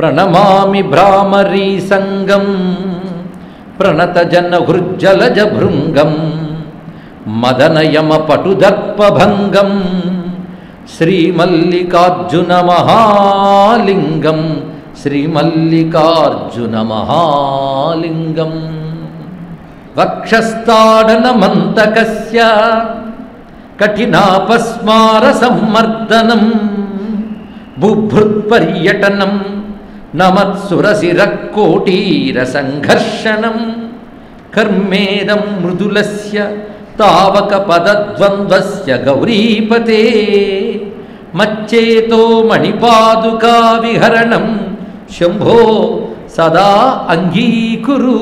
ప్రణమామి భ్రామరీ సంగం ప్రణతజన హృజ్జలజ భృంగం మదనయమ పటుదర్పభంగం శ్రీమల్లికార్జున మహాలింగం శ్రీమల్లికార్జున మహాలింగం వక్షస్థాడనమంతకస్య కఠినాపస్మార సమ్మర్దనం బుభృత్పర్యటనం నమత్సురసిరకోటీర సంఘర్షణం కర్మేదం మృదులస్య తావక పదద్వంద్వస్య గౌరీపతే మచ్చేతో మణిపాదుకా విహరణం శంభో సదా అంగీకురు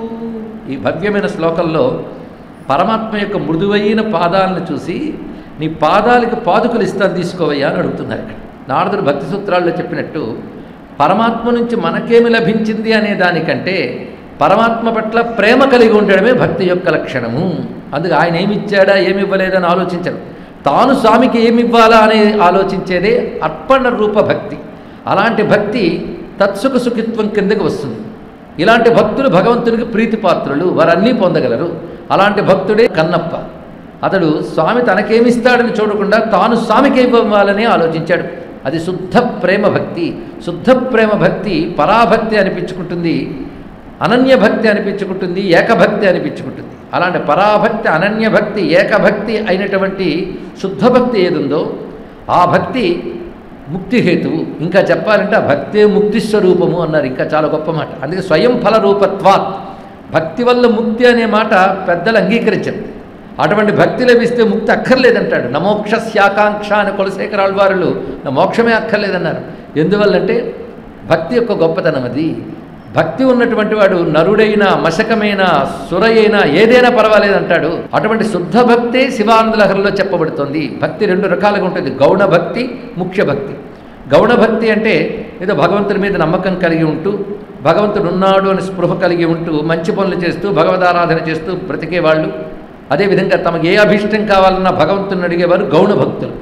ఈ భవ్యమైన శ్లోకంలో పరమాత్మ యొక్క మృదువైన పాదాలను చూసి నీ పాదాలకు పాదుకలు ఇస్తాను తీసుకోవయ్యా అని అడుగుతున్నారు ఇక్కడ నారదుడు భక్తి సూత్రాల్లో చెప్పినట్టు పరమాత్మ నుంచి మనకేమి లభించింది అనే దానికంటే పరమాత్మ పట్ల ప్రేమ కలిగి ఉండడమే భక్తి యొక్క లక్షణము అందుకు ఆయన ఏమి ఇచ్చాడా ఏమి ఇవ్వలేదని ఆలోచించరు తాను స్వామికి ఏమి ఇవ్వాలా అని ఆలోచించేదే అర్పణ రూప భక్తి అలాంటి భక్తి తత్సుఖ సుఖిత్వం కిందకి వస్తుంది ఇలాంటి భక్తులు భగవంతునికి ప్రీతిపాత్రులు వారన్నీ పొందగలరు అలాంటి భక్తుడే కన్నప్ప అతడు స్వామి తనకేమిస్తాడని చూడకుండా తాను స్వామికి ఇవ్వాలని ఆలోచించాడు అది శుద్ధ ప్రేమ భక్తి శుద్ధ ప్రేమ భక్తి పరాభక్తి అనిపించుకుంటుంది అనన్య భక్తి అనిపించుకుంటుంది ఏకభక్తి అనిపించుకుంటుంది అలాంటి పరాభక్తి అనన్య భక్తి ఏకభక్తి అయినటువంటి శుద్ధ భక్తి ఏదుందో ఆ భక్తి ముక్తి హేతువు ఇంకా చెప్పాలంటే ఆ భక్తే ముక్తి స్వరూపము అన్నారు ఇంకా చాలా గొప్ప మాట అందుకే స్వయం ఫల రూపత్వాత్ భక్తి వల్ల ముక్తి అనే మాట పెద్దలు అంగీకరించారు అటువంటి భక్తి లభిస్తే ముక్తి అక్కర్లేదంటాడు నమోక్ష శాకాంక్ష అని కులశేఖరాల వారులు నా మోక్షమే అక్కర్లేదన్నారు ఎందువల్లంటే భక్తి యొక్క గొప్పతనం అది భక్తి ఉన్నటువంటి వాడు నరుడైనా మశకమైన సురయైనా ఏదైనా పర్వాలేదంటాడు అటువంటి శుద్ధ భక్తే శివానంద లహరిలో చెప్పబడుతుంది భక్తి రెండు రకాలుగా ఉంటుంది గౌణ భక్తి ముఖ్య భక్తి గౌణ భక్తి అంటే ఏదో భగవంతుడి మీద నమ్మకం కలిగి ఉంటూ భగవంతుడు ఉన్నాడు అని స్పృహ కలిగి ఉంటూ మంచి పనులు చేస్తూ భగవదారాధన చేస్తూ బ్రతికేవాళ్ళు అదేవిధంగా తమకు ఏ అభిష్టం కావాలన్నా భగవంతుని అడిగేవారు గౌణ భక్తులు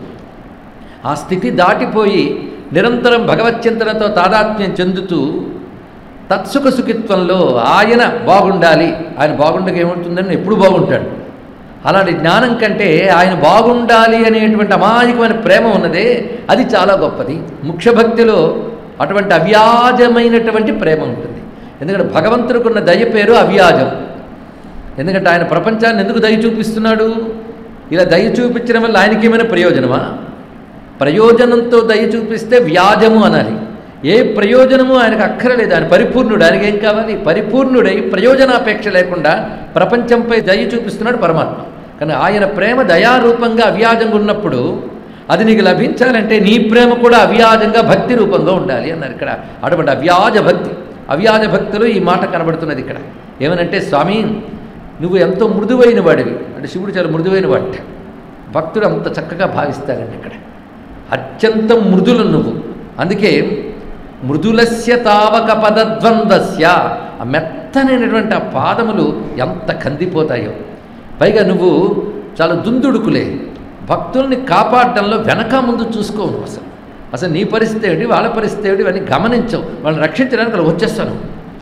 ఆ స్థితి దాటిపోయి నిరంతరం భగవచ్చింతనతో తాదాత్మ్యం చెందుతూ తత్సుఖ సుఖిత్వంలో ఆయన బాగుండాలి ఆయన బాగుండక ఏముంటుందని ఎప్పుడు బాగుంటాడు అలాంటి జ్ఞానం కంటే ఆయన బాగుండాలి అనేటువంటి అమాయకమైన ప్రేమ ఉన్నదే అది చాలా గొప్పది ముఖ్య భక్తిలో అటువంటి అవ్యాజమైనటువంటి ప్రేమ ఉంటుంది ఎందుకంటే భగవంతుడికి ఉన్న దయ పేరు అవ్యాజం ఎందుకంటే ఆయన ప్రపంచాన్ని ఎందుకు దయ చూపిస్తున్నాడు ఇలా దయ చూపించడం వల్ల ఆయనకి ఏమైనా ప్రయోజనమా ప్రయోజనంతో దయ చూపిస్తే వ్యాజము అనాలి ఏ ప్రయోజనము ఆయనకు అక్కరలేదు ఆయన పరిపూర్ణుడు ఆయనకి ఏం కావాలి పరిపూర్ణుడై ప్రయోజనాపేక్ష లేకుండా ప్రపంచంపై దయ చూపిస్తున్నాడు పరమాత్మ కానీ ఆయన ప్రేమ దయారూపంగా అవ్యాజంగా ఉన్నప్పుడు అది నీకు లభించాలంటే నీ ప్రేమ కూడా అవ్యాజంగా భక్తి రూపంగా ఉండాలి అన్నారు ఇక్కడ అటువంటి అవ్యాజ భక్తి అవ్యాజ భక్తులు ఈ మాట కనబడుతున్నది ఇక్కడ ఏమనంటే స్వామి నువ్వు ఎంతో మృదువైన వాడివి అంటే శివుడు చాలా మృదువైన వాట భక్తుడు అంత చక్కగా భావిస్తారండి ఇక్కడ అత్యంత మృదులు నువ్వు అందుకే మృదులస్య తావక పదద్వందస్య ఆ మెత్తనైనటువంటి ఆ పాదములు ఎంత కందిపోతాయో పైగా నువ్వు చాలా దుందుడుకులే భక్తుల్ని కాపాడడంలో వెనక ముందు చూసుకోవు నువ్వు అసలు అసలు నీ పరిస్థితి ఏమిటి వాళ్ళ పరిస్థితి ఏమిటి ఇవన్నీ గమనించవు వాళ్ళని రక్షించడానికి అలా వచ్చేస్తాను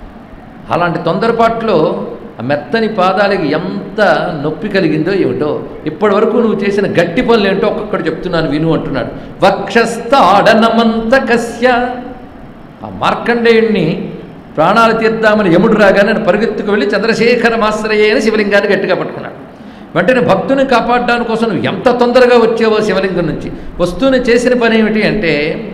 అలాంటి తొందరపాట్లో ఆ మెత్తని పాదాలకి ఎంత నొప్పి కలిగిందో ఏమిటో ఇప్పటి వరకు నువ్వు చేసిన గట్టి పనులు ఏంటో ఒక్కొక్కడు చెప్తున్నాను విను అంటున్నాడు వక్షస్థాడనమంత కస్య ఆ మార్కండేయుణ్ణి ప్రాణాలు తీద్దామని యముడు రాగానే ఆయన పరిగెత్తుకు వెళ్ళి చంద్రశేఖర మాశ్రయే అని శివలింగాన్ని గట్టిగా పట్టుకున్నాడు వెంటనే భక్తుని కాపాడడానికి కోసం నువ్వు ఎంత తొందరగా వచ్చావో శివలింగం నుంచి వస్తూనే చేసిన పని ఏమిటి అంటే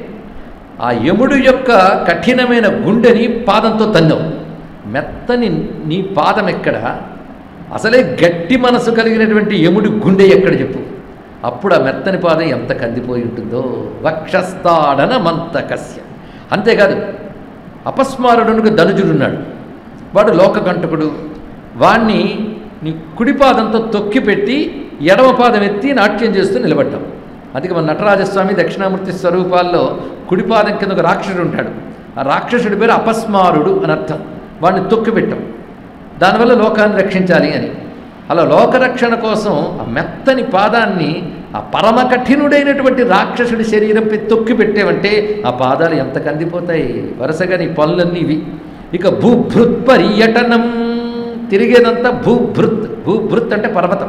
ఆ యముడు యొక్క కఠినమైన గుండెని పాదంతో తన్నావు మెత్తని నీ పాదం ఎక్కడ అసలే గట్టి మనసు కలిగినటువంటి యముడి గుండె ఎక్కడ చెప్పు అప్పుడు ఆ మెత్తని పాదం ఎంత కందిపోయి ఉంటుందో వక్షస్థాడన మంతకస్య అంతేకాదు అపస్మారుడునికి ధనుజుడున్నాడు వాడు లోకకంటకుడు వాణ్ణి నీ కుడి పాదంతో తొక్కిపెట్టి ఎడమ పాదం ఎత్తి నాట్యం చేస్తూ నిలబడ్డాం అందుకే మన నటరాజస్వామి దక్షిణామూర్తి స్వరూపాల్లో కుడి పాదం కింద ఒక రాక్షసుడు ఉంటాడు ఆ రాక్షసుడి పేరు అపస్మారుడు అని అర్థం వాడిని తొక్కిపెట్టాం దానివల్ల లోకాన్ని రక్షించాలి అని అలా లోకరక్షణ కోసం ఆ మెత్తని పాదాన్ని ఆ పరమ కఠినుడైనటువంటి రాక్షసుడి శరీరంపై తొక్కి పెట్టావంటే ఆ పాదాలు ఎంత కందిపోతాయి వరుసగా నీ పనులన్నీ ఇవి ఇక భూభృత్ పర్యటనం తిరిగేదంతా భూభృత్ భూభృత్ అంటే పర్వతం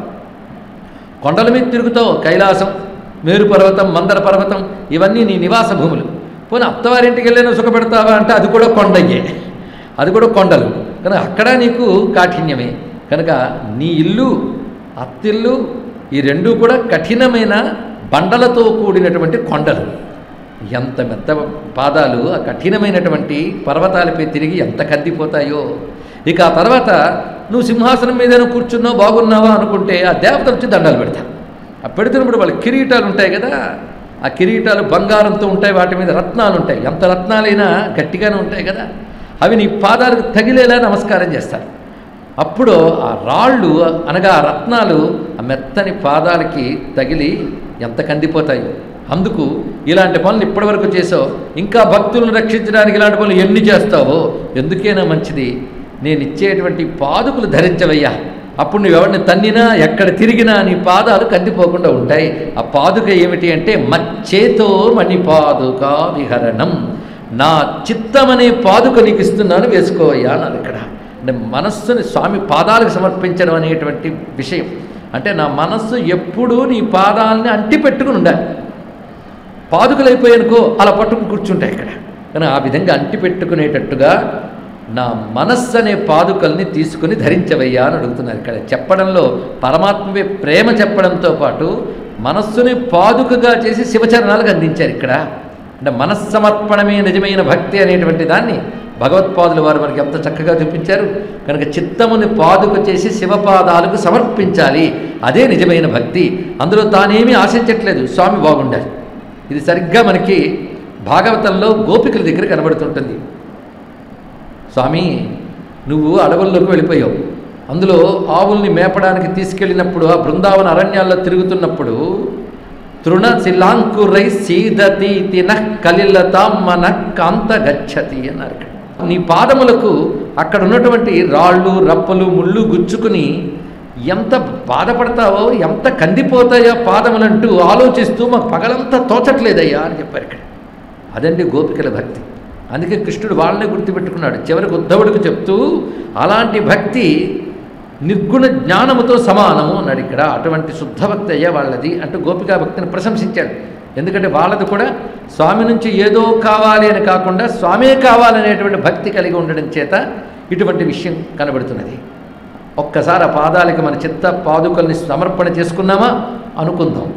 కొండల మీద తిరుగుతావు కైలాసం మేరు పర్వతం మందర పర్వతం ఇవన్నీ నీ నివాస భూములు పోనీ అత్తవారింటికి వెళ్ళినా సుఖపెడతావా అంటే అది కూడా కొండయ్యే అది కూడా కొండలు కనుక అక్కడ నీకు కాఠిన్యమే కనుక నీ ఇల్లు అత్తిల్లు ఈ రెండూ కూడా కఠినమైన బండలతో కూడినటువంటి కొండలు ఎంత మెత్త పాదాలు ఆ కఠినమైనటువంటి పర్వతాలపై తిరిగి ఎంత కందిపోతాయో ఇక ఆ తర్వాత నువ్వు సింహాసనం మీదైనా కూర్చున్నావు బాగున్నావా అనుకుంటే ఆ దేవతలు వచ్చి దండాలు పెడతారు ఆ పెడుతున్నప్పుడు వాళ్ళ కిరీటాలు ఉంటాయి కదా ఆ కిరీటాలు బంగారంతో ఉంటాయి వాటి మీద రత్నాలు ఉంటాయి ఎంత రత్నాలైనా గట్టిగానే ఉంటాయి కదా అవి నీ పాదాలకు తగిలేలా నమస్కారం చేస్తారు అప్పుడు ఆ రాళ్ళు అనగా ఆ రత్నాలు ఆ మెత్తని పాదాలకి తగిలి ఎంత కందిపోతాయో అందుకు ఇలాంటి పనులు ఇప్పటివరకు చేసావు ఇంకా భక్తులను రక్షించడానికి ఇలాంటి పనులు ఎన్ని చేస్తావో ఎందుకైనా మంచిది నేను ఇచ్చేటువంటి పాదుకులు ధరించవయ్యా అప్పుడు నువ్వు ఎవరిని తన్నినా ఎక్కడ తిరిగినా నీ పాదాలు కందిపోకుండా ఉంటాయి ఆ పాదుక ఏమిటి అంటే మచ్చేతో మణిపాదుక విహరణం నా చిత్తమనే పాదుక నీకు ఇస్తున్నాను వేసుకోవయ్యా అన్నారు ఇక్కడ అంటే మనస్సుని స్వామి పాదాలకు సమర్పించడం అనేటువంటి విషయం అంటే నా మనస్సు ఎప్పుడూ నీ పాదాలని అంటి పెట్టుకుని ఉండాలి పాదుకలైపోయానుకో అలా పట్టుకుని కూర్చుంటాయి ఇక్కడ కానీ ఆ విధంగా అంటి పెట్టుకునేటట్టుగా నా మనస్సు అనే పాదుకల్ని తీసుకుని ధరించవయ్యా అని అడుగుతున్నారు ఇక్కడ చెప్పడంలో పరమాత్మవే ప్రేమ చెప్పడంతో పాటు మనస్సుని పాదుకగా చేసి శివచరణాలకు అందించారు ఇక్కడ అంటే మనస్సమర్పణమే నిజమైన భక్తి అనేటువంటి దాన్ని భగవత్పాదులు వారు మనకి ఎంత చక్కగా చూపించారు కనుక చిత్తముని పాదుక చేసి శివపాదాలకు సమర్పించాలి అదే నిజమైన భక్తి అందులో తానేమీ ఆశించట్లేదు స్వామి బాగుండాలి ఇది సరిగ్గా మనకి భాగవతంలో గోపికల దగ్గర కనబడుతుంటుంది స్వామి నువ్వు అడవుల్లోకి వెళ్ళిపోయావు అందులో ఆవుల్ని మేపడానికి తీసుకెళ్ళినప్పుడు ఆ బృందావన అరణ్యాల్లో తిరుగుతున్నప్పుడు తృణ శిలాంకురై సీదతి తిన కలిలతామన కాంత గచ్చతి అన్నారు ఇక్కడ. నీ పాదములకు అక్కడ ఉన్నటువంటి రాళ్ళు రప్పలు ముళ్ళు గుచ్చుకుని ఎంత బాధపడతావో ఎంత కందిపోతాయో పాదములంటూ ఆలోచిస్తూ మాకు పగలంతా తోచట్లేదయ్యా అని చెప్పారు ఇక్కడ అదండి గోపికల భక్తి అందుకే కృష్ణుడు వాళ్ళనే గుర్తుపెట్టుకున్నాడు చివరికి ఉద్ధవుడికి చెప్తూ అలాంటి భక్తి నిర్గుణ జ్ఞానముతో సమానము అన్నాడు ఇక్కడ అటువంటి శుద్ధ భక్తి అయ్యా వాళ్ళది అంటూ గోపికా భక్తిని ప్రశంసించాడు ఎందుకంటే వాళ్ళది కూడా స్వామి నుంచి ఏదో కావాలి అని కాకుండా స్వామే కావాలనేటువంటి భక్తి కలిగి ఉండడం చేత ఇటువంటి విషయం కనబడుతున్నది ఒక్కసారి ఆ పాదాలకి మన చిత్త పాదుకల్ని సమర్పణ చేసుకున్నామా అనుకుందాం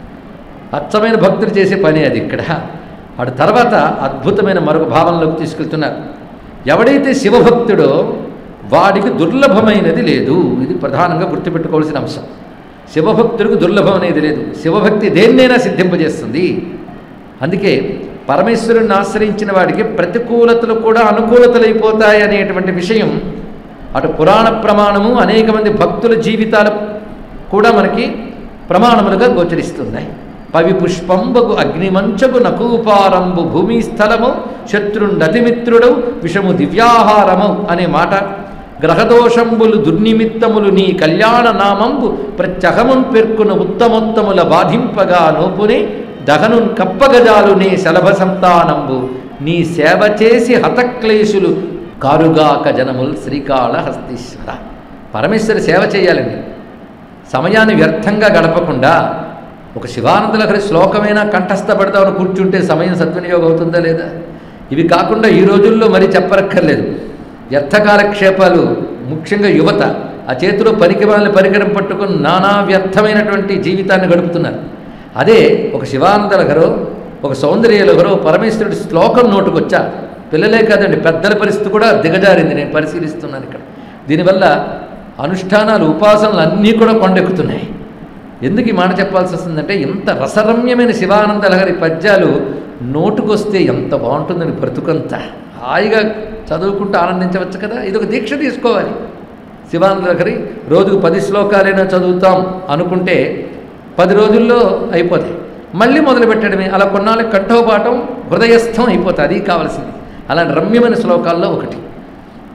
అచ్చమైన భక్తులు చేసే పని అది ఇక్కడ అటు తర్వాత అద్భుతమైన మరొక భావనలోకి తీసుకెళ్తున్నారు ఎవడైతే శివభక్తుడో వాడికి దుర్లభమైనది లేదు ఇది ప్రధానంగా గుర్తుపెట్టుకోవాల్సిన అంశం శివభక్తుడికి దుర్లభం అనేది లేదు శివభక్తి దేన్నైనా సిద్ధింపజేస్తుంది అందుకే పరమేశ్వరుని ఆశ్రయించిన వాడికి ప్రతికూలతలు కూడా అనుకూలతలైపోతాయి అనేటువంటి విషయం అటు పురాణ ప్రమాణము అనేక మంది భక్తుల జీవితాలు కూడా మనకి ప్రమాణములుగా గోచరిస్తున్నాయి పవి పుష్పంబగు అగ్నిమంచగు నకూపారంబు భూమి స్థలము శత్రుండతిమిత్రుడు విషము దివ్యాహారము అనే మాట గ్రహదోషంబులు దుర్నిమిత్తములు నీ కళ్యాణ నామంబు ప్రత్యహమున్ పెర్కున ఉత్తమోత్తముల బాధింపగా నోపునే దహనున్ కప్పగజాలు నీ శలభ సంతానంబు నీ సేవ చేసి హతక్లేశులు కారుగాక జనముల్ శ్రీకాళహస్తీశ్వర పరమేశ్వరి సేవ చేయాలండి సమయాన్ని వ్యర్థంగా గడపకుండా ఒక శివానందలహరి శ్లోకమైనా కంఠస్థపడతామని కూర్చుంటే సమయం సద్వినియోగం అవుతుందా లేదా ఇవి కాకుండా ఈ రోజుల్లో మరి చెప్పరక్కర్లేదు వ్యర్థ కాలక్షేపాలు ముఖ్యంగా యువత ఆ చేతిలో పనికి వాళ్ళని పరికరం పట్టుకుని నానా వ్యర్థమైనటువంటి జీవితాన్ని గడుపుతున్నారు అదే ఒక శివానందలహరో ఒక సౌందర్యలహరో పరమేశ్వరుడి శ్లోకం నోటుకొచ్చా పిల్లలే కాదండి పెద్దల పరిస్థితి కూడా దిగజారింది నేను పరిశీలిస్తున్నాను ఇక్కడ దీనివల్ల అనుష్ఠానాలు ఉపాసనలు అన్నీ కూడా కొండెక్కుతున్నాయి ఎందుకు ఈ మాట చెప్పాల్సి వస్తుందంటే ఇంత రసరమ్యమైన శివానంద లహరి పద్యాలు నోటుకొస్తే ఎంత బాగుంటుందని బ్రతుకంతా హాయిగా చదువుకుంటూ ఆనందించవచ్చు కదా ఇది ఒక దీక్ష తీసుకోవాలి శివానంద లహరి రోజుకు పది శ్లోకాలైనా చదువుతాం అనుకుంటే పది రోజుల్లో అయిపోతాయి మళ్ళీ మొదలు పెట్టడమే అలా కొన్నాళ్ళకి కంఠోపాఠం హృదయస్థం అయిపోతుంది అది కావాల్సింది అలాంటి రమ్యమైన శ్లోకాల్లో ఒకటి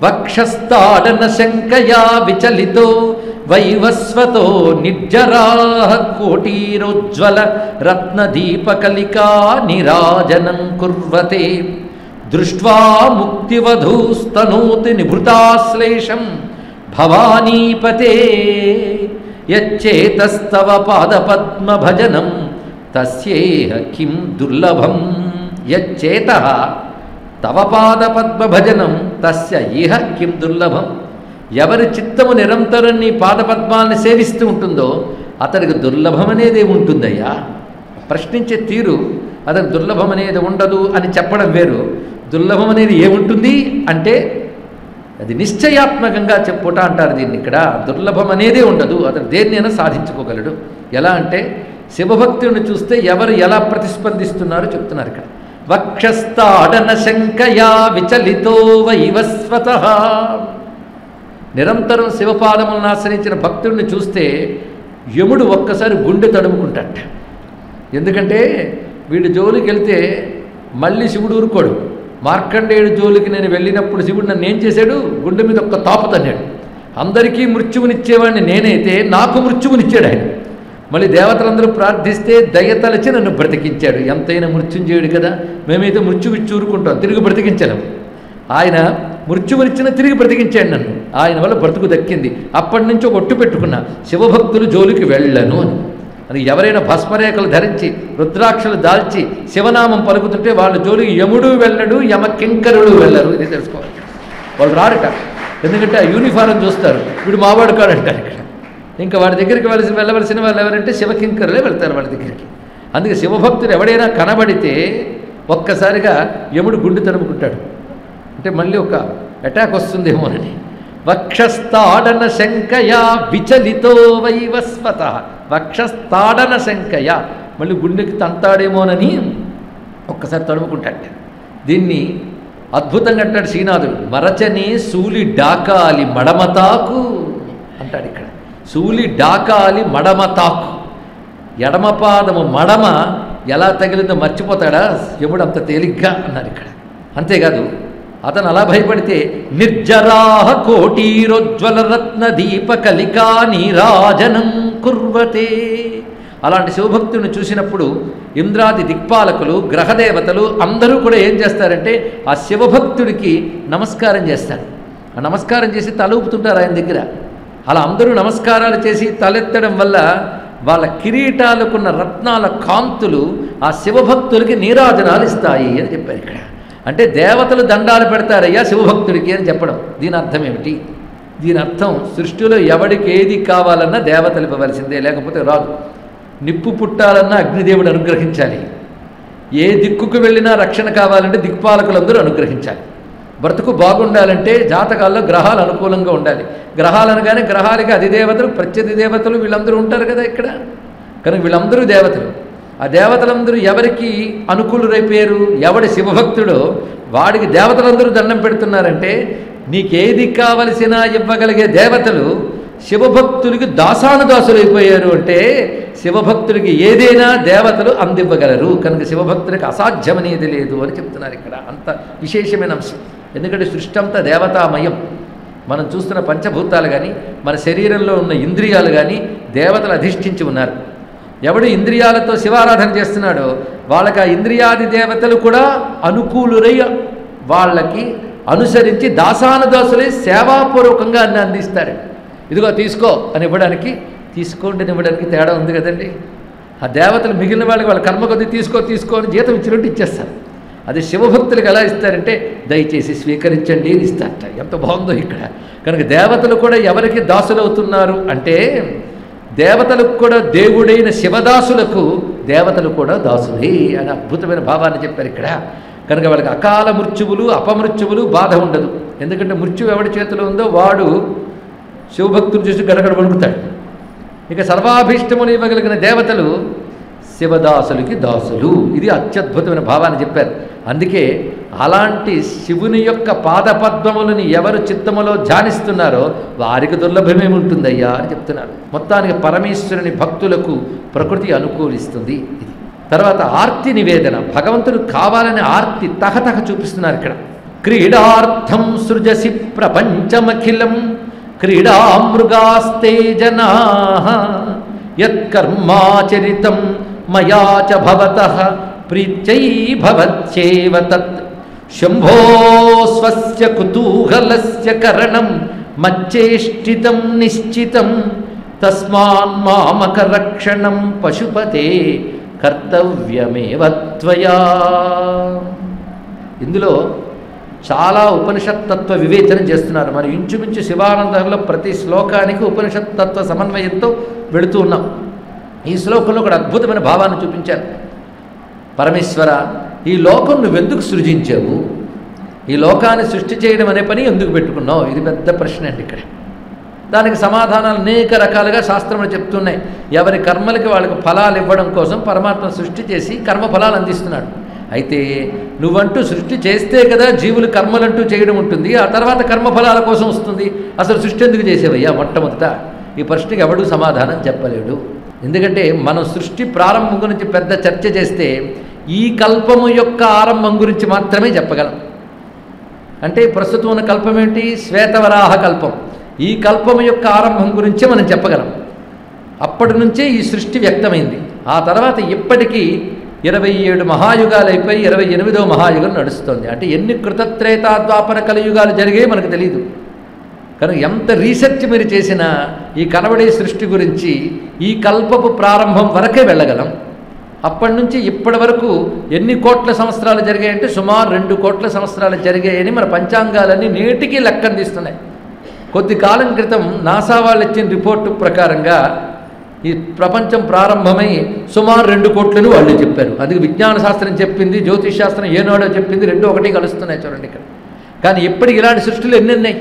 వక్షస్థాడన శంకయా విచలితో వైవస్వతో నిర్జరాహ కోటీరోజ్వల రత్నదీపకలికా నిరాజనం కుర్వతే దృష్ట్వా ముక్తివధూస్తనోతి నిభృతాశ్లేషం భవానీపతే యచ్చేతస్తవ పాదపద్మభజనం తస్యేహ కిం దుర్లభం యచ్చేత తవ పాదపద్మభజనం తస్య ఇహ కిం దుర్లభం ఎవరి చిత్తము నిరంతరం నీ పాదపద్మాలను సేవిస్తూ ఉంటుందో అతనికి దుర్లభం అనేది ఉంటుందయ్యా ప్రశ్నించే తీరు అతని దుర్లభం అనేది ఉండదు అని చెప్పడం వేరు దుర్లభం అనేది ఏముంటుంది అంటే అది నిశ్చయాత్మకంగా చెప్పుట అంటారు దీన్ని ఇక్కడ దుర్లభం అనేదే ఉండదు అతను దేన్నైనా సాధించుకోగలడు ఎలా అంటే శివభక్తుడిని చూస్తే ఎవరు ఎలా ప్రతిస్పందిస్తున్నారో చెప్తున్నారు ఇక్కడ వక్షస్థాడన శంకయా విచలితో వైవస్వత నిరంతరం శివపాదములను ఆశ్రయించిన భక్తుడిని చూస్తే యముడు ఒక్కసారి గుండె తడుముకుంటాట ఎందుకంటే వీడి జోలికి వెళ్తే మళ్ళీ శివుడు ఊరుకోడు మార్కండేయుడు జోలికి నేను వెళ్ళినప్పుడు శివుడు నన్ను ఏం చేశాడు గుండె మీద ఒక్క తాపు తన్నాడు అందరికీ మృత్యువునిచ్చేవాడిని నేనైతే నాకు మృత్యువునిచ్చాడు ఆయన మళ్ళీ దేవతలందరూ ప్రార్థిస్తే దయతలచి నన్ను బ్రతికించాడు ఎంతైనా మృత్యుంజయుడు కదా మేమైతే మృత్యువు ఇచ్చి ఊరుకుంటాం తిరిగి బ్రతికించలేం ఆయన మృత్యువునిచ్చిన తిరిగి బ్రతికించాడు నన్ను ఆయన వల్ల బ్రతుకు దక్కింది అప్పటి నుంచి ఒక ఒట్టు పెట్టుకున్నా శివభక్తులు జోలికి వెళ్ళను అని అది ఎవరైనా భస్మరేఖలు ధరించి రుద్రాక్షలు దాల్చి శివనామం పలుకుతుంటే వాళ్ళ జోలికి యముడు వెళ్ళడు యమ కింకరుడు వెళ్ళరు ఇది తెలుసుకోవాలి వాళ్ళు రారుట ఎందుకంటే ఆ యూనిఫారం చూస్తారు వీడు మావాడు కాడు అంటారు ఇక్కడ ఇంకా వాడి దగ్గరికి వెళ్ళి వెళ్ళవలసిన వాళ్ళు ఎవరంటే శివకింకరులే వెళ్తారు వాళ్ళ దగ్గరికి అందుకే శివభక్తుడు ఎవడైనా కనబడితే ఒక్కసారిగా యముడు గుండె తరుముకుంటాడు అంటే మళ్ళీ ఒక అటాక్ వస్తుందేమోనని వక్షస్థాడన శంకయ విచలితో వైవస్వత వక్షస్థాడన శంకయ మళ్ళీ గుండెకి తంతాడేమోనని ఒక్కసారి తడుముకుంటాడు దీన్ని అద్భుతంగా అంటాడు శ్రీనాథుడు మరచని సూలి డాకాలి మడమతాకు అంటాడు ఇక్కడ సూలి డాకాలి మడమతాకు ఎడమ పాదము మడమ ఎలా తగిలిందో మర్చిపోతాడా యముడు అంత తేలిగ్గా అన్నారు ఇక్కడ అంతేకాదు అతను అలా భయపడితే నిర్జరాహ కోటీరోజ్వల రత్న దీప కలికా నీరాజనం కుర్వతే అలాంటి శివభక్తుని చూసినప్పుడు ఇంద్రాది దిక్పాలకులు గ్రహదేవతలు అందరూ కూడా ఏం చేస్తారంటే ఆ శివభక్తుడికి నమస్కారం చేస్తారు ఆ నమస్కారం చేసి తల ఊపుతుంటారు ఆయన దగ్గర అలా అందరూ నమస్కారాలు చేసి తలెత్తడం వల్ల వాళ్ళ కిరీటాలకున్న రత్నాల కాంతులు ఆ శివభక్తులకి నీరాజనాలు ఇస్తాయి అని చెప్పారు ఇక్కడ అంటే దేవతలు దండాలు పెడతారయ్యా శివభక్తుడికి అని చెప్పడం దీని అర్థం ఏమిటి దీని అర్థం సృష్టిలో ఎవడికి ఏది కావాలన్నా దేవతలు ఇవ్వవలసిందే లేకపోతే రాదు నిప్పు పుట్టాలన్నా అగ్నిదేవుడు అనుగ్రహించాలి ఏ దిక్కుకు వెళ్ళినా రక్షణ కావాలంటే దిక్పాలకులందరూ అనుగ్రహించాలి బ్రతుకు బాగుండాలంటే జాతకాల్లో గ్రహాలు అనుకూలంగా ఉండాలి గ్రహాలు అనగానే గ్రహాలకి అధిదేవతలు ప్రత్యధి దేవతలు వీళ్ళందరూ ఉంటారు కదా ఇక్కడ కనుక వీళ్ళందరూ దేవతలు ఆ దేవతలందరూ ఎవరికి అనుకూలురైపోయారు ఎవడి శివభక్తుడో వాడికి దేవతలందరూ దండం పెడుతున్నారంటే నీకేది కావలసినా ఇవ్వగలిగే దేవతలు శివభక్తులకి దాసానుదాసులు అయిపోయారు అంటే శివభక్తుడికి ఏదైనా దేవతలు అందివ్వగలరు కనుక శివభక్తుడికి అసాధ్యమనేది లేదు అని చెప్తున్నారు ఇక్కడ అంత విశేషమైన అంశం ఎందుకంటే సృష్టి అంతా దేవతామయం మనం చూస్తున్న పంచభూతాలు కానీ మన శరీరంలో ఉన్న ఇంద్రియాలు కానీ దేవతలు అధిష్ఠించి ఉన్నారు ఎవడు ఇంద్రియాలతో శివారాధన చేస్తున్నాడో వాళ్ళకి ఆ ఇంద్రియాది దేవతలు కూడా అనుకూలురై వాళ్ళకి అనుసరించి దాసానుదాసులై సేవాపూర్వకంగా అన్ని అందిస్తాడు ఇదిగో తీసుకో అని ఇవ్వడానికి తీసుకోండి అని ఇవ్వడానికి తేడా ఉంది కదండి ఆ దేవతలు మిగిలిన వాళ్ళకి వాళ్ళ కర్మ కొద్దీ తీసుకో తీసుకో అని జీతం ఇచ్చినట్టు ఇచ్చేస్తారు అది శివభక్తులకు ఎలా ఇస్తారంటే దయచేసి స్వీకరించండి అని ఇస్తారట ఎంత బాగుందో ఇక్కడ కనుక దేవతలు కూడా ఎవరికి దాసులవుతున్నారు అంటే దేవతలకు కూడా దేవుడైన శివదాసులకు దేవతలు కూడా దాసులే అని అద్భుతమైన భావాన్ని చెప్పారు ఇక్కడ కనుక వాళ్ళకి అకాల మృత్యువులు అపమృత్యువులు బాధ ఉండదు ఎందుకంటే మృత్యు ఎవడి చేతిలో ఉందో వాడు శివభక్తులు చూసి గడగడ వణుకుతాడు ఇక సర్వాభీష్టములు ఇవ్వగలిగిన దేవతలు శివదాసులకి దాసులు ఇది అత్యద్భుతమైన భావాన్ని చెప్పారు అందుకే అలాంటి శివుని యొక్క పాదపద్మములని ఎవరు చిత్తములో ధ్యానిస్తున్నారో వారికి దుర్లభమేముంటుందయ్యా అని చెప్తున్నారు మొత్తానికి పరమేశ్వరుని భక్తులకు ప్రకృతి అనుకూలిస్తుంది ఇది తర్వాత ఆర్తి నివేదన భగవంతుడు కావాలని ఆర్తి తహతహ చూపిస్తున్నారు ఇక్కడ క్రీడార్థం సృజసి ప్రపంచమఖిలం క్రీడామృగాస్తే జనా యత్కర్మాచరితం మయా చ భవతః ప్రీత్యై భవత్యేవ తత్ శంభో స్వస్య కుతూహలస్య కరణం మచ్చేష్టితం నిశ్చితం తస్మాన్ మామక రక్షణం పశుపతే కర్తవ్యమేవ త్వయా ఇందులో చాలా ఉపనిషత్ తత్వ వివేచన చేస్తున్నారు మనం ఇంచుమించు శివానందంలో ప్రతి శ్లోకానికి ఉపనిషత్ తత్వ సమన్వయంతో వెళుతూ ఉన్నాం ఈ శ్లోకంలో ఒక అద్భుతమైన భావాన్ని చూపించారు పరమేశ్వర ఈ లోకం నువ్వెందుకు సృజించావు ఈ లోకాన్ని సృష్టి చేయడం అనే పని ఎందుకు పెట్టుకున్నావు ఇది పెద్ద ప్రశ్న అండి ఇక్కడ దానికి సమాధానాలు అనేక రకాలుగా శాస్త్రములు చెప్తున్నాయి ఎవరి కర్మలకి వాళ్ళకి ఫలాలు ఇవ్వడం కోసం పరమాత్మ సృష్టి చేసి కర్మ ఫలాలు అందిస్తున్నాడు అయితే నువ్వంటూ సృష్టి చేస్తే కదా జీవులు కర్మలంటూ చేయడం ఉంటుంది ఆ తర్వాత కర్మఫలాల కోసం వస్తుంది అసలు సృష్టి ఎందుకు చేసేవయ్యా మొట్టమొదట ఈ ప్రశ్నకి ఎవడూ సమాధానం చెప్పలేడు ఎందుకంటే మనం సృష్టి ప్రారంభం గురించి పెద్ద చర్చ చేస్తే ఈ కల్పము యొక్క ఆరంభం గురించి మాత్రమే చెప్పగలం అంటే ప్రస్తుతం ఉన్న కల్పం ఏంటి శ్వేతవరాహ కల్పం ఈ కల్పం యొక్క ఆరంభం గురించే మనం చెప్పగలం అప్పటి నుంచే ఈ సృష్టి వ్యక్తమైంది ఆ తర్వాత ఇప్పటికీ ఇరవై ఏడు మహాయుగాలు అయిపోయి ఇరవై ఎనిమిదో మహాయుగం నడుస్తుంది అంటే ఎన్ని కృతత్రేతా ద్వాపర కలియుగాలు జరిగాయి మనకు తెలియదు కనుక ఎంత రీసెర్చ్ మీరు చేసినా ఈ కనబడే సృష్టి గురించి ఈ కల్పపు ప్రారంభం వరకే వెళ్ళగలం అప్పటి నుంచి ఇప్పటి వరకు ఎన్ని కోట్ల సంవత్సరాలు జరిగాయంటే సుమారు రెండు కోట్ల సంవత్సరాలు జరిగాయని మన పంచాంగాలన్నీ నేటికి లెక్కందిస్తున్నాయి కొద్ది కాలం క్రితం నాసా వాళ్ళు ఇచ్చిన రిపోర్టు ప్రకారంగా ఈ ప్రపంచం ప్రారంభమై సుమారు రెండు కోట్లని వాళ్ళు చెప్పారు అది విజ్ఞాన శాస్త్రం చెప్పింది జ్యోతిష్ శాస్త్రం ఏనాడో చెప్పింది రెండు ఒకటి కలుస్తున్నాయి చూడండి ఇక్కడ కానీ ఇప్పటికి ఇలాంటి సృష్టిలు ఎన్ని ఉన్నాయి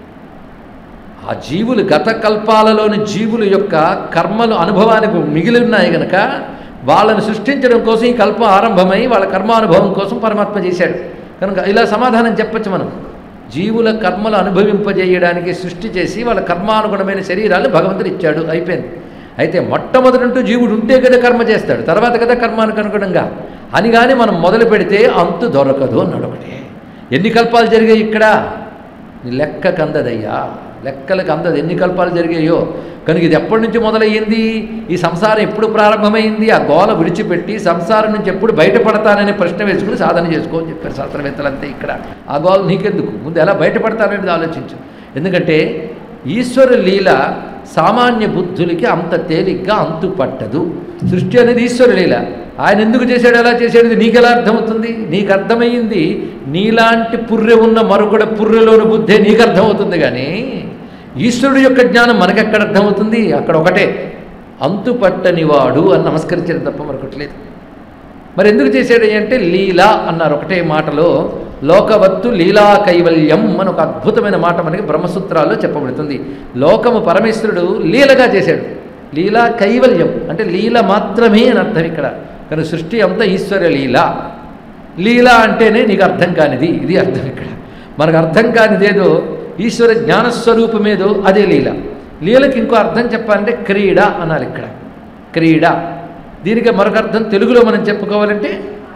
ఆ జీవులు గత కల్పాలలోని జీవుల యొక్క కర్మలు అనుభవానికి మిగిలి ఉన్నాయి గనక వాళ్ళని సృష్టించడం కోసం ఈ కల్పం ఆరంభమై వాళ్ళ కర్మానుభవం కోసం పరమాత్మ చేశాడు కనుక ఇలా సమాధానం చెప్పచ్చు మనం జీవుల కర్మలు అనుభవింపజేయడానికి సృష్టి చేసి వాళ్ళ కర్మానుగుణమైన శరీరాన్ని భగవంతుడు ఇచ్చాడు అయిపోయింది అయితే మొట్టమొదటంటూ జీవుడు ఉంటే కదా కర్మ చేస్తాడు తర్వాత కదా కర్మానికి అనుగుణంగా అని కానీ మనం మొదలు పెడితే అంతు దొరకదు అన్నాడు ఒకటి ఎన్ని కల్పాలు జరిగాయి ఇక్కడ నీ లెక్కకు అందదయ్యా లెక్కలకు అందదు ఎన్ని కల్పాలు జరిగాయో కనుక ఇది ఎప్పటి నుంచి మొదలయ్యింది ఈ సంసారం ఎప్పుడు ప్రారంభమైంది ఆ గోల విడిచిపెట్టి సంసారం నుంచి ఎప్పుడు బయటపడతాననే ప్రశ్న వేసుకుని సాధన చేసుకో అని చెప్పారు శాస్త్రవేత్తలంతే ఇక్కడ ఆ గోల నీకెందుకు ముందు ఎలా బయటపడతాననేది ఆలోచించు ఎందుకంటే ఈశ్వరు లీల సామాన్య బుద్ధులకి అంత తేలిగ్గా అంతు పట్టదు సృష్టి అనేది ఈశ్వరు లీల ఆయన ఎందుకు చేశాడు ఎలా చేశాడు ఇది నీకు ఎలా అర్థమవుతుంది నీకు అర్థమయ్యింది నీలాంటి పుర్రె ఉన్న మరొకడ పుర్రెలోని బుద్ధే నీకు అర్థమవుతుంది కానీ ఈశ్వరుడు యొక్క జ్ఞానం మనకెక్కడ అర్థమవుతుంది అక్కడ ఒకటే అంతు పట్టనివాడు అని నమస్కరించడం తప్ప మరొకటి లేదు మరి ఎందుకు చేశాడు అంటే లీలా అన్నారు ఒకటే మాటలో లోకవత్తు లీలా కైవల్యం అని ఒక అద్భుతమైన మాట మనకి బ్రహ్మసూత్రాల్లో చెప్పబడుతుంది లోకము పరమేశ్వరుడు లీలగా చేశాడు లీలా కైవల్యం అంటే లీల మాత్రమే అని అర్థం ఇక్కడ కానీ సృష్టి అంతా ఈశ్వర లీల లీల అంటేనే నీకు అర్థం కానిది ఇది అర్థం ఇక్కడ మనకు అర్థం కానిదేదో ఈశ్వర జ్ఞానస్వరూపమేదో అదే లీల లీలకి ఇంకో అర్థం చెప్పాలంటే క్రీడ అనాలి ఇక్కడ క్రీడ దీనికి మరొక అర్థం తెలుగులో మనం చెప్పుకోవాలంటే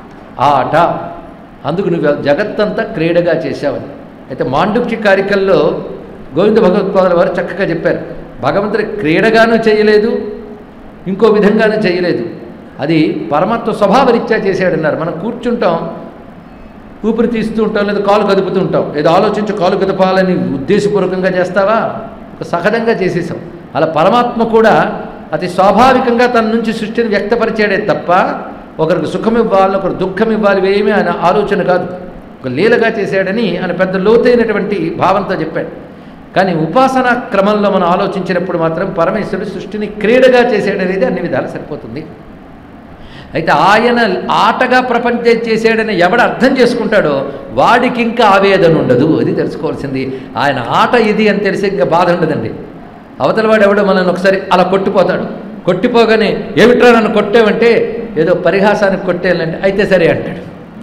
ఆట అందుకు నువ్వు జగత్తంతా క్రీడగా చేశావని అయితే మాండుక్య కారికల్లో గోవింద భగవత్పాదుల వారు చక్కగా చెప్పారు భగవంతుడి క్రీడగాను చేయలేదు ఇంకో విధంగానూ చేయలేదు అది పరమాత్మ స్వభావరీత్యా చేశాడన్నారు మనం కూర్చుంటాం ఊపిరి తీస్తూ ఉంటాం లేదా కాలు కదుపుతూ ఉంటాం ఏదో ఆలోచించి కాలు కదపాలని ఉద్దేశపూర్వకంగా చేస్తావా ఒక సహజంగా చేసేసాం అలా పరమాత్మ కూడా అతి స్వాభావికంగా తన నుంచి సృష్టిని వ్యక్తపరిచాడే తప్ప ఒకరికి సుఖం ఇవ్వాలి ఒకరు దుఃఖం ఇవ్వాలి ఏమీ ఆయన ఆలోచన కాదు ఒక లీలగా చేశాడని ఆయన పెద్ద లోతైనటువంటి భావంతో చెప్పాడు కానీ ఉపాసనా క్రమంలో మనం ఆలోచించినప్పుడు మాత్రం పరమేశ్వరుడు సృష్టిని క్రీడగా చేసాడనేది అన్ని విధాలు సరిపోతుంది అయితే ఆయన ఆటగా ప్రపంచం చేసాడని ఎవడు అర్థం చేసుకుంటాడో వాడికి ఇంకా ఆవేదన ఉండదు అది తెలుసుకోవాల్సింది ఆయన ఆట ఇది అని తెలిసి ఇంకా బాధ ఉండదండి అవతల వాడు ఎవడో మనల్ని ఒకసారి అలా కొట్టిపోతాడు కొట్టిపోగానే ఏమిట్రా నన్ను కొట్టేవంటే ఏదో పరిహాసానికి కొట్టేయాలంటే అయితే సరే అంటాడు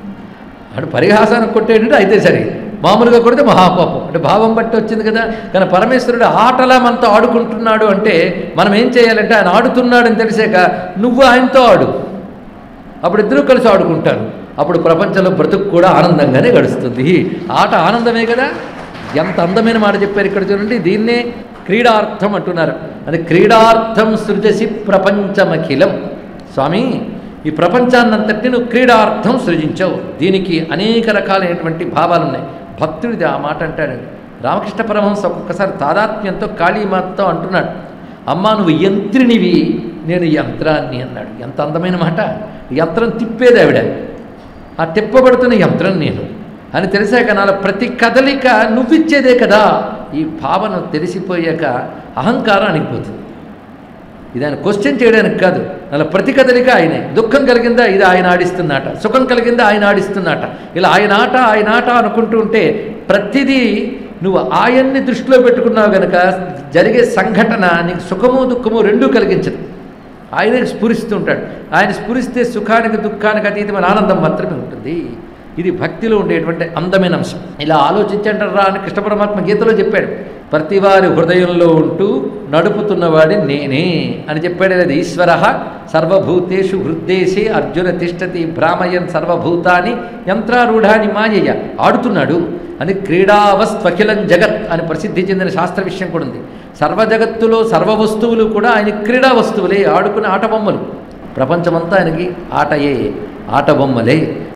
అటు పరిహాసానికి కొట్టేటంటే అయితే సరే మామూలుగా కొడితే మహాపాపం అంటే భావం బట్టి వచ్చింది కదా కానీ పరమేశ్వరుడు ఆటలా మనతో ఆడుకుంటున్నాడు అంటే మనం ఏం చేయాలంటే ఆయన ఆడుతున్నాడని తెలిసాక నువ్వు ఆయనతో ఆడు అప్పుడు ఇద్దరు కలిసి ఆడుకుంటారు అప్పుడు ప్రపంచంలో బ్రతుకు కూడా ఆనందంగానే గడుస్తుంది ఆట ఆనందమే కదా ఎంత అందమైన మాట చెప్పారు ఇక్కడ చూడండి దీన్నే క్రీడార్థం అంటున్నారు అది క్రీడార్థం సృజసి ప్రపంచమఖిలం స్వామి ఈ ప్రపంచాన్నంతటిని నువ్వు క్రీడార్థం సృజించావు దీనికి అనేక రకాలైనటువంటి భావాలు ఉన్నాయి భక్తుడిది ఆ మాట అంటాడండి రామకృష్ణ పరమహంస ఒక్కొక్కసారి తాదాత్మ్యంతో కాళీమాతతో అంటున్నాడు అమ్మా నువ్వు యంత్రినివి నేను యంత్రాన్ని అన్నాడు ఎంత అందమైన మాట యంత్రం తిప్పేది ఆవిడ ఆ తిప్పబడుతున్న యంత్రం నేను అని తెలిసాక నాలో ప్రతి కదలిక నువ్విచ్చేదే కదా ఈ భావన తెలిసిపోయాక అహంకారం అణిగిపోతుంది ఇది ఆయన క్వశ్చన్ చేయడానికి కాదు అలా ప్రతి కదలిక ఆయనే దుఃఖం కలిగిందా ఇది ఆయన ఆడిస్తున్నట సుఖం కలిగిందా ఆయన ఆడిస్తున్నట ఇలా ఆయన ఆట ఆయన ఆట అనుకుంటూ ఉంటే ప్రతిదీ నువ్వు ఆయన్ని దృష్టిలో పెట్టుకున్నావు గనక జరిగే సంఘటన నీకు సుఖము దుఃఖము రెండూ కలిగించదు ఆయనే స్ఫురిస్తూ ఉంటాడు ఆయన స్ఫురిస్తే సుఖానికి దుఃఖానికి అతీతమైన ఆనందం మాత్రమే ఉంటుంది ఇది భక్తిలో ఉండేటువంటి అందమైన అంశం ఇలా ఆలోచించంటారా అని కృష్ణ పరమాత్మ గీతలో చెప్పాడు ప్రతివారి హృదయంలో ఉంటూ నడుపుతున్నవాడి నేనే అని చెప్పాడు అది ఈశ్వర సర్వభూతేషు హృద్దేశే అర్జున తిష్టతి భ్రామయన్ సర్వభూతాని యంత్రారూఢాని మాయయ్య ఆడుతున్నాడు అని క్రీడావస్త్వఖిలం జగత్ అని ప్రసిద్ధి చెందిన శాస్త్ర విషయం కూడా ఉంది సర్వ జగత్తులో సర్వ వస్తువులు కూడా ఆయన క్రీడా వస్తువులే ఆడుకునే ఆట బొమ్మలు ప్రపంచమంతా ఆయనకి ఆటయే ఆట బొమ్మలే